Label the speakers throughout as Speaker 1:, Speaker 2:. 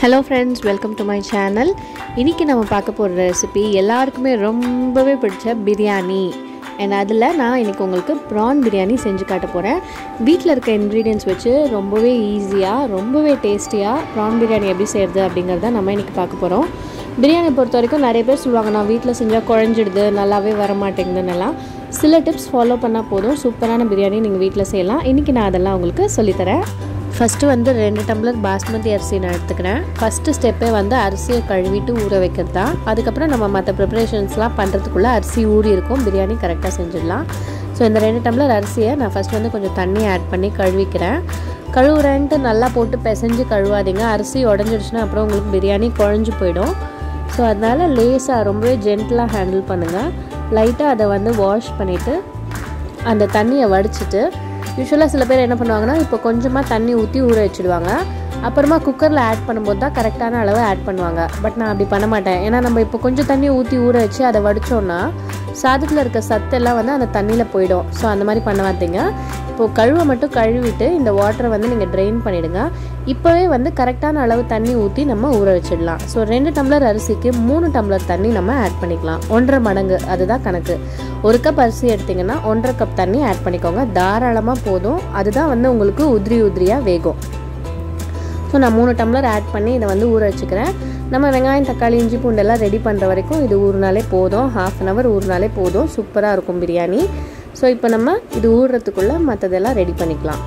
Speaker 1: hello friends welcome to my channel இன்றைக்கி நம்ம பார்க்க போகிற ரெசிபி எல்லாருக்குமே ரொம்பவே பிடிச்ச பிரியாணி அண்ட் அதில் நான் இன்றைக்கி உங்களுக்கு ப்ரான் பிரியாணி செஞ்சு காட்ட போகிறேன் வீட்டில் இருக்க இன்க்ரீடியன்ஸ் வச்சு ரொம்பவே ஈஸியாக ரொம்பவே டேஸ்டியாக ப்ரான் பிரியாணி எப்படி செய்கிறது அப்படிங்கிறத நம்ம இன்றைக்கி பார்க்க போகிறோம் பிரியாணி பொறுத்த வரைக்கும் நிறைய பேர் சொல்லுவாங்க நான் வீட்டில் செஞ்சால் குழஞ்சிடுது நல்லாவே வர மாட்டேங்குதுன்னெல்லாம் சில டிப்ஸ் ஃபாலோ பண்ணால் போதும் சூப்பரான பிரியாணி நீங்கள் வீட்டில் செய்யலாம் இன்றைக்கி நான் அதெல்லாம் உங்களுக்கு சொல்லித்தரேன் ஃபஸ்ட்டு வந்து ரெண்டு டம்ளர் பாஸ்மதி அரிசி நான் எடுத்துக்கிறேன் ஃபஸ்ட்டு ஸ்டெப்பே வந்து அரிசியை கழுவிட்டு ஊற வைக்கிறது தான் அதுக்கப்புறம் நம்ம மற்ற ப்ரிப்பரேஷன்ஸ்லாம் பண்ணுறதுக்குள்ளே அரிசி ஊறி இருக்கும் பிரியாணி கரெக்டாக செஞ்சிடலாம் ஸோ இந்த ரெண்டு டம்ளர் அரிசியை நான் ஃபஸ்ட் வந்து கொஞ்சம் தண்ணி ஆட் பண்ணி கழுவிக்கிறேன் கழுவுறேன்ட்டு நல்லா போட்டு பிசைஞ்சு கழுவாதீங்க அரிசி உடஞ்சிடுச்சுன்னா அப்புறம் உங்களுக்கு பிரியாணி குழஞ்சு போயிடும் ஸோ அதனால் லேஸாக ரொம்பவே ஜென்டலாக ஹேண்டில் பண்ணுங்கள் லைட்டாக அதை வந்து வாஷ் பண்ணிவிட்டு அந்த தண்ணியை வடிச்சிட்டு யூஸ்வலாக சில பேர் என்ன பண்ணுவாங்கன்னா இப்போ கொஞ்சமாக தண்ணி ஊற்றி ஊற வச்சுடுவாங்க அப்புறமா குக்கரில் ஆட் பண்ணும்போது தான் கரெக்டான அளவு ஆட் பண்ணுவாங்க பட் நான் அப்படி பண்ண மாட்டேன் ஏன்னா நம்ம இப்போ கொஞ்சம் தண்ணி ஊற்றி ஊற வச்சு அதை வடித்தோன்னா சாதத்தில் இருக்க சத்தெல்லாம் வந்து அந்த தண்ணியில் போயிடும் ஸோ அந்த மாதிரி பண்ண மாட்டீங்க இப்போது கழுவை மட்டும் கழுவிட்டு இந்த வாட்டரை வந்து நீங்கள் ட்ரெயின் பண்ணிவிடுங்க இப்போவே வந்து கரெக்டான அளவு தண்ணி ஊற்றி நம்ம ஊற வச்சிடலாம் ஸோ ரெண்டு டம்ளர் அரிசிக்கு மூணு டம்ளர் தண்ணி நம்ம ஆட் பண்ணிக்கலாம் ஒன்றரை மடங்கு அதுதான் கணக்கு ஒரு கப் அரிசி எடுத்திங்கன்னா ஒன்றரை கப் தண்ணி ஆட் பண்ணிக்கோங்க தாராளமாக போதும் அதுதான் வந்து உங்களுக்கு உதிரி உதிரியாக வேகும் ஸோ நான் மூணு டம்ளர் ஆட் பண்ணி இதை வந்து ஊற வச்சுக்கிறேன் நம்ம வெங்காயம் தக்காளி இஞ்சி பூண்டெல்லாம் ரெடி பண்ணுற வரைக்கும் இது ஊறினாலே போதும் ஹாஃப் அன் ஹவர் ஊறினாலே போதும் சூப்பராக இருக்கும் பிரியாணி ஸோ இப்போ நம்ம இது ஊறுறதுக்குள்ளே மற்றதெல்லாம் ரெடி பண்ணிக்கலாம்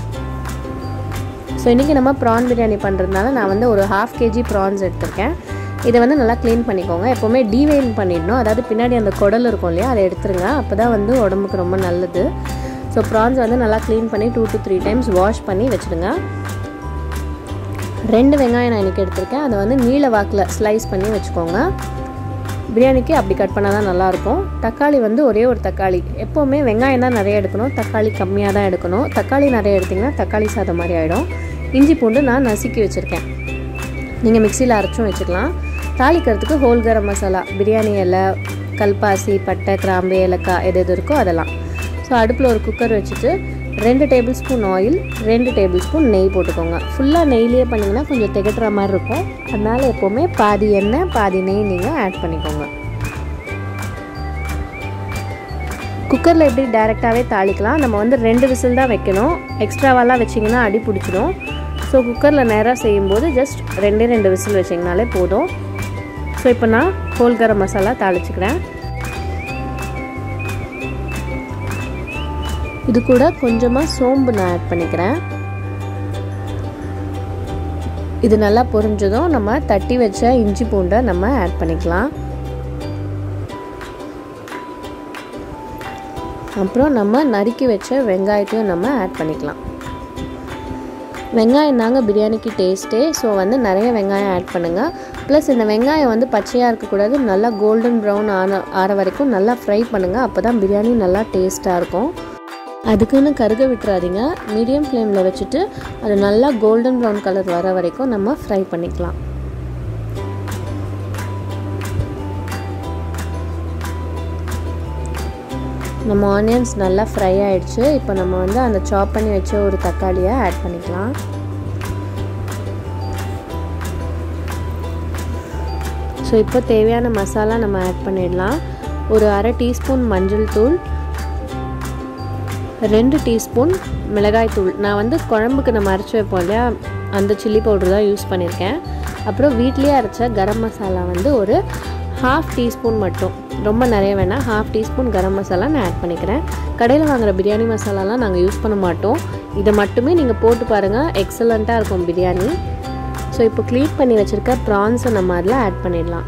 Speaker 1: ஸோ இன்றைக்கி நம்ம ப்ரான் பிரியாணி பண்ணுறதுனால நான் வந்து ஒரு ஹாஃப் கேஜி ப்ரான்ஸ் எடுத்திருக்கேன் இதை வந்து நல்லா க்ளீன் பண்ணிக்கோங்க எப்போவுமே டீவெயின் பண்ணிடணும் அதாவது பின்னாடி அந்த குடல் இருக்கும் இல்லையா அதை எடுத்துருங்க அப்போ தான் வந்து உடம்புக்கு ரொம்ப நல்லது ஸோ ப்ரான்ஸ் வந்து நல்லா க்ளீன் பண்ணி two to three times wash பண்ணி வச்சுடுங்க ரெண்டு வெங்காயம் நான் இன்றைக்கி எடுத்திருக்கேன் அதை வந்து நீல வாக்கில் ஸ்லைஸ் பண்ணி வச்சுக்கோங்க பிரியாணிக்கு அப்படி கட் பண்ணால் தான் நல்லாயிருக்கும் தக்காளி வந்து ஒரே ஒரு தக்காளி எப்போவுமே வெங்காயம் தான் நிறைய எடுக்கணும் தக்காளி கம்மியாக தான் எடுக்கணும் தக்காளி நிறைய எடுத்திங்கன்னா தக்காளி சாதம் மாதிரி ஆகிடும் இஞ்சி பூண்டு நான் நசுக்கி வச்சுருக்கேன் நீங்கள் மிக்சியில் அரைச்சும் வச்சுக்கலாம் தாளிக்கிறதுக்கு ஹோல் கரம் மசாலா பிரியாணி இலை கல்பாசி பட்டை கிராம்பு ஏலக்காய் எது எது இருக்கோ அதெல்லாம் ஸோ அடுப்பில் ஒரு குக்கர் வச்சுட்டு ரெண்டு டேபிள் ஸ்பூன் ஆயில் ரெண்டு டேபிள் ஸ்பூன் நெய் போட்டுக்கோங்க ஃபுல்லாக நெய்லேயே பண்ணிங்கன்னா கொஞ்சம் திகட்டுற மாதிரி இருக்கும் அதனால் எப்போவுமே பாதி எண்ணெய் பாதி நெய் நீங்கள் ஆட் பண்ணிக்கோங்க குக்கரில் எப்படி டேரெக்டாகவே தாளிக்கலாம் நம்ம வந்து ரெண்டு விசில் தான் வைக்கணும் எக்ஸ்ட்ராவெல்லாம் வச்சிங்கன்னா அடி பிடிச்சிடும் ஸோ குக்கரில் நேராக செய்யும்போது ஜஸ்ட் ரெண்டே ரெண்டு விசில் வச்சிங்கனாலே போதும் ஸோ இப்போ நான் ஹோல் கரம் மசாலா தாளிச்சுக்கிறேன் இது கூட கொஞ்சமாக சோம்பு நான் ஆட் பண்ணிக்கிறேன் இது நல்லா பொரிஞ்சதும் நம்ம தட்டி வச்ச இஞ்சி பூண்டை நம்ம ஆட் பண்ணிக்கலாம் அப்புறம் நம்ம நறுக்கி வச்ச வெங்காயத்தையும் நம்ம ஆட் பண்ணிக்கலாம் வெங்காயம் தாங்க பிரியாணிக்கு டேஸ்ட்டே ஸோ வந்து நிறைய வெங்காயம் ஆட் பண்ணுங்கள் ப்ளஸ் இந்த வெங்காயம் வந்து பச்சையாக இருக்கக்கூடாது நல்லா கோல்டன் ப்ரௌன் ஆன ஆற வரைக்கும் நல்லா ஃப்ரை பண்ணுங்கள் அப்போ தான் பிரியாணி நல்லா டேஸ்ட்டாக இருக்கும் அதுக்குன்னு கருக விட்டுறாதீங்க மீடியம் ஃப்ளேமில் வச்சுட்டு அது நல்லா கோல்டன் ப்ரௌன் கலர் வர வரைக்கும் நம்ம ஃப்ரை பண்ணிக்கலாம் நம்ம ஆனியன்ஸ் நல்லா ஃப்ரை ஆகிடுச்சு இப்போ நம்ம வந்து அந்த சாப் பண்ணி வச்ச ஒரு தக்காளியை ஆட் பண்ணிக்கலாம் ஸோ இப்போ தேவையான மசாலா நம்ம ஆட் பண்ணிடலாம் ஒரு அரை டீஸ்பூன் மஞ்சள் தூள் ரெண்டு டீஸ்பூன் மிளகாய் தூள் நான் வந்து குழம்புக்கு நம்ம அரைச்சி வைப்போம் இல்லையா அந்த சில்லி பவுடர் தான் யூஸ் பண்ணியிருக்கேன் அப்புறம் வீட்லேயே அரைச்ச கரம் மசாலா வந்து ஒரு ஹாஃப் டீஸ்பூன் மட்டும் ரொம்ப நிறைய வேணாம் ஹாஃப் டீஸ்பூன் கரம் மசாலா நான் ஆட் பண்ணிக்கிறேன் கடையில் வாங்குகிற பிரியாணி மசாலாலாம் நாங்கள் யூஸ் பண்ண மாட்டோம் இதை மட்டுமே நீங்கள் போட்டு பாருங்கள் எக்ஸலண்ட்டாக இருக்கும் பிரியாணி ஸோ இப்போ க்ளீன் பண்ணி வச்சுருக்க ப்ரான்ஸை நம்ம அதில் ஆட் பண்ணிடலாம்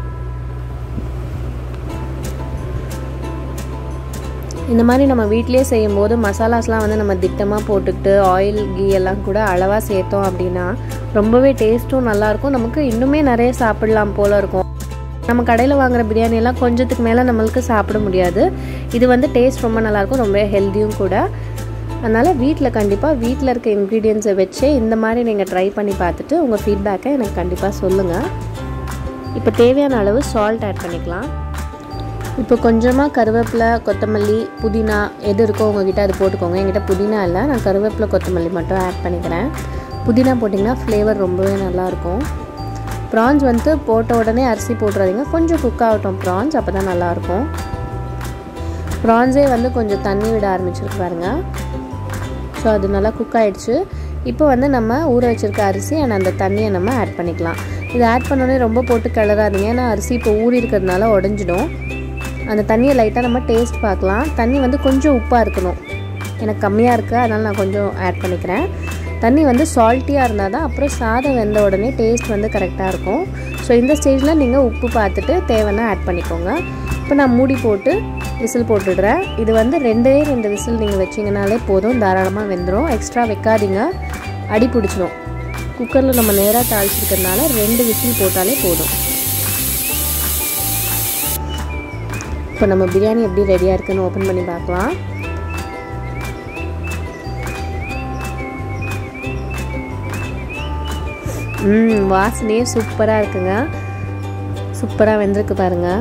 Speaker 1: இந்த மாதிரி நம்ம வீட்லேயே செய்யும்போது மசாலாஸ்லாம் வந்து நம்ம திட்டமாக போட்டுக்கிட்டு ஆயில் கீ எல்லாம் கூட அளவாக சேர்த்தோம் அப்படின்னா ரொம்பவே டேஸ்ட்டும் நல்லாயிருக்கும் நமக்கு இன்னுமே நிறைய சாப்பிடலாம் போல் இருக்கும் நம்ம கடையில் வாங்குகிற பிரியாணி எல்லாம் கொஞ்சத்துக்கு மேலே நம்மளுக்கு சாப்பிட முடியாது இது வந்து டேஸ்ட் ரொம்ப நல்லாயிருக்கும் ரொம்ப ஹெல்த்தியும் கூட அதனால் வீட்டில் கண்டிப்பாக வீட்டில் இருக்க இன்க்ரீடியன்ஸை வச்சே இந்த மாதிரி நீங்கள் ட்ரை பண்ணி பார்த்துட்டு உங்கள் ஃபீட்பேக்கை எனக்கு கண்டிப்பாக சொல்லுங்கள் இப்போ தேவையான அளவு சால்ட் ஆட் பண்ணிக்கலாம் இப்போ கொஞ்சமாக கருவேப்பிலை கொத்தமல்லி புதினா எது இருக்கோ உங்ககிட்ட அது போட்டுக்கோங்க என்கிட்ட புதினா இல்லை நான் கருவேப்பிலை கொத்தமல்லி மட்டும் ஆட் பண்ணிக்கிறேன் புதினா போட்டிங்கன்னா ஃப்ளேவர் ரொம்பவே நல்லாயிருக்கும் ப்ரான்ஸ் வந்து போட்ட உடனே அரிசி போட்டுறாதீங்க கொஞ்சம் குக் ஆகட்டும் ப்ரான்ஸ் அப்போ தான் நல்லாயிருக்கும் ப்ரான்ஸே வந்து கொஞ்சம் தண்ணி விட ஆரம்பிச்சிருக்கு பாருங்க ஸோ அது நல்லா குக் ஆகிடுச்சு இப்போ வந்து நம்ம ஊற வச்சுருக்க அரிசி அண்ட் அந்த தண்ணியை நம்ம ஆட் பண்ணிக்கலாம் இது ஆட் பண்ணோடனே ரொம்ப போட்டு கிளறாதீங்க ஏன்னா அரிசி இப்போ ஊறி இருக்கிறதுனால உடஞ்சிடும் அந்த தண்ணியை லைட்டாக நம்ம டேஸ்ட் பார்க்கலாம் தண்ணி வந்து கொஞ்சம் உப்பாக இருக்கணும் எனக்கு கம்மியாக இருக்குது அதனால் நான் கொஞ்சம் ஆட் பண்ணிக்கிறேன் தண்ணி வந்து சால்ட்டியாக இருந்தால் தான் அப்புறம் சாதம் வெந்த உடனே டேஸ்ட் வந்து கரெக்டாக இருக்கும் ஸோ இந்த ஸ்டேஜில் நீங்கள் உப்பு பார்த்துட்டு தேவைன்னா ஆட் பண்ணிக்கோங்க இப்போ நான் மூடி போட்டு விசில் போட்டுடுறேன் இது வந்து ரெண்டே ரெண்டு விசில் நீங்கள் வச்சிங்கனாலே போதும் தாராளமாக வெந்துடும் எக்ஸ்ட்ரா வைக்காதீங்க அடி பிடிச்சிடும் குக்கரில் நம்ம நேராக தாளிச்சிருக்கிறதுனால ரெண்டு விசில் போட்டாலே போதும் இப்போ நம்ம பிரியாணி எப்படி ரெடியாக இருக்குன்னு ஓப்பன் பண்ணி பார்க்கலாம் ம் வாசனையே சூப்பராக இருக்குங்க சூப்பராக வெந்திருக்கு பாருங்கள்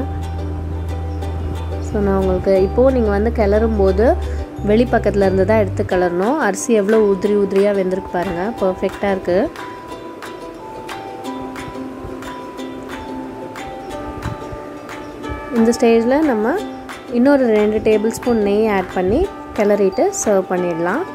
Speaker 1: ஸோ நான் உங்களுக்கு இப்போது நீங்கள் வந்து கிளறும் போது வெளி பக்கத்தில் இருந்து தான் எடுத்து கிளறணும் அரிசி எவ்வளோ உதிரி உதிரியாக வெந்திருக்கு பாருங்கள் பர்ஃபெக்டாக இருக்குது இந்த ஸ்டேஜில் நம்ம இன்னொரு ரெண்டு டேபிள் ஸ்பூன் நெய் ஆட் பண்ணி கிளறிட்டு சர்வ் பண்ணிடலாம்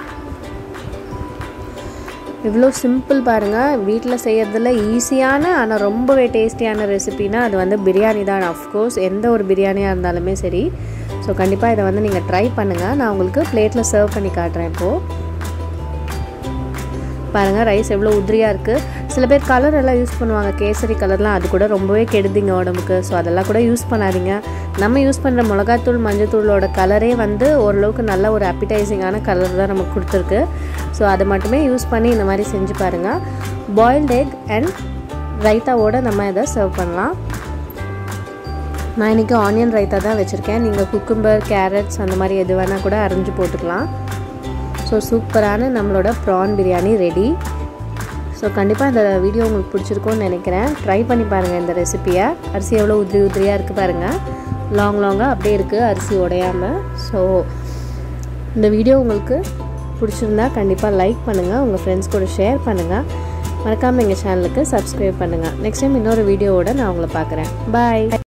Speaker 1: இவ்வளோ சிம்பிள் பாருங்கள் வீட்டில் செய்கிறதுல ஈஸியான ஆனால் ரொம்பவே டேஸ்டியான ரெசிபினா அது வந்து பிரியாணி தான் அஃப்கோர்ஸ் எந்த ஒரு பிரியாணியாக இருந்தாலுமே சரி ஸோ கண்டிப்பாக இதை வந்து நீங்கள் ட்ரை பண்ணுங்கள் நான் உங்களுக்கு பிளேட்டில் சர்வ் பண்ணி காட்டுறேன் இப்போது பாருங்கள் ரைஸ் எவ்வளோ உதிரியாக இருக்குது சில பேர் கலர் எல்லாம் யூஸ் பண்ணுவாங்க கேசரி கலர்லாம் அது கூட ரொம்பவே கெடுதிங்க உடம்புக்கு ஸோ அதெல்லாம் கூட யூஸ் பண்ணாதீங்க நம்ம யூஸ் பண்ணுற மிளகாத்தூள் மஞ்சத்தூளோட கலரே வந்து ஓரளவுக்கு நல்ல ஒரு அப்பிடைசிங்கான கலர் தான் நமக்கு கொடுத்துருக்கு ஸோ அதை மட்டுமே யூஸ் பண்ணி இந்த மாதிரி செஞ்சு பாருங்கள் பாயில்ட் எக் அண்ட் ரைத்தாவோட நம்ம இதை சர்வ் பண்ணலாம் நான் இன்றைக்கி ஆனியன் ரைத்தா தான் வச்சுருக்கேன் நீங்கள் குக்கும்பர் கேரட்ஸ் அந்த மாதிரி எது வேணால் கூட அரைஞ்சு போட்டுக்கலாம் ஸோ சூப்பரான நம்மளோட ப்ரான் பிரியாணி ரெடி ஸோ கண்டிப்பாக இந்த வீடியோ உங்களுக்கு பிடிச்சிருக்கும்னு நினைக்கிறேன் ட்ரை பண்ணி பாருங்கள் இந்த ரெசிப்பியை அரிசி எவ்வளோ உதிரி உதிரியாக இருக்குது பாருங்கள் லாங் லாங்காக அப்படியே இருக்குது அரிசி உடையாமல் ஸோ இந்த வீடியோ உங்களுக்கு பிடிச்சிருந்தா கண்டிப்பாக லைக் பண்ணுங்கள் உங்கள் ஃப்ரெண்ட்ஸ் கூட ஷேர் பண்ணுங்கள் மறக்காமல் எங்கள் சேனலுக்கு சப்ஸ்கிரைப் பண்ணுங்கள் நெக்ஸ்ட் டைம் இன்னொரு வீடியோவோட நான் உங்களை பார்க்குறேன் பாய்